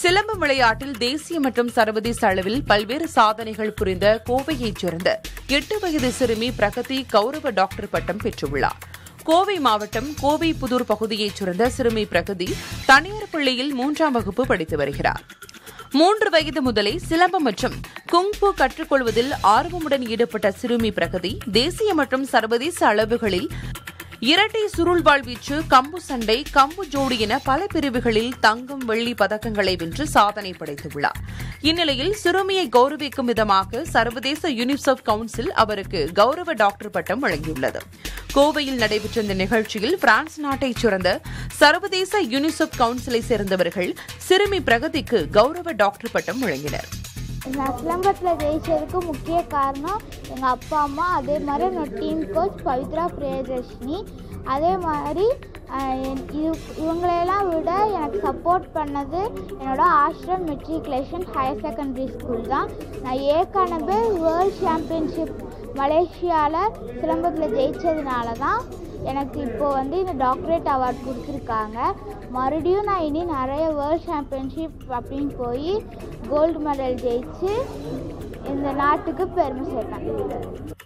சிலம்பம் விளையாட்டில் தேசிய மற்றும் சர்வதேச அளவில் பல்வேறு சாதனைகள் புரிந்த கோவையைச் சேர்ந்த எட்டு வயது சிறுமி பிரகதி கௌரவ டாக்டர் பட்டம் பெற்றுள்ளார் கோவை மாவட்டம் கோவை புதூர் பகுதியைச் சேர்ந்த சிறுமி பிரகதி தனியார் பள்ளியில் மூன்றாம் வகுப்பு படித்து வருகிறார் மூன்று வயது முதலே சிலம்பம் மற்றும் குங்ஃபு கற்றுக்கொள்வதில் ஆர்வமுடன் ஈடுபட்ட சிறுமி பிரகதி தேசிய மற்றும் சர்வதேச அளவுகளில் இரட்டை சுருள்வாள் வீச்சு கம்பு சண்டை கம்பு ஜோடி என பல பிரிவுகளில் தங்கம் வெள்ளி பதக்கங்களை வென்று சாதனை படைத்துள்ளார் இந்நிலையில் சிறுமியை கௌரவிக்கும் விதமாக சர்வதேச யூனிசெஃப் கவுன்சில் அவருக்கு கௌரவ டாக்டர் பட்டம் வழங்கியுள்ளது கோவையில் நடைபெற்ற இந்த நிகழ்ச்சியில் பிரான்ஸ் நாட்டைச் சேர்ந்த சர்வதேச யூனிசெஃப் கவுன்சிலை சேர்ந்தவர்கள் சிறுமி பிரகதிக்கு கௌரவ டாக்டர் பட்டம் வழங்கினர் நான் சிலம்பத்தில் ஜெயிச்சதுக்கு முக்கிய காரணம் எங்கள் அப்பா அம்மா அதே மாதிரி என்னோட டீம் கோச் பவித்ரா பிரியதர்ஷினி அதே மாதிரி ஆஹ், என்- இது இவங்களையெல்லாம் விட எனக்கு சப்போர்ட் பண்ணது என்னோட Ashram matriculation higher secondary school தான் நான் ஏற்கனவே வேர்ல்ட் சாம்பியன்ஷிப் மலேசியாவில் சிலம்பத்தில் ஜெயிச்சதுனால தான் எனக்கு இப்போ வந்து இந்த டாக்டரேட் அவார்ட் கொடுத்துருக்காங்க மறுபடியும் நான் இனி நிறைய வேர்ல்ட் சாம்பியன்ஷிப் அப்படின்னு போய் கோல்டு மெடல் ஜெயிச்சு இந்த நாட்டுக்கு பெருமை சேர்ப்பேன்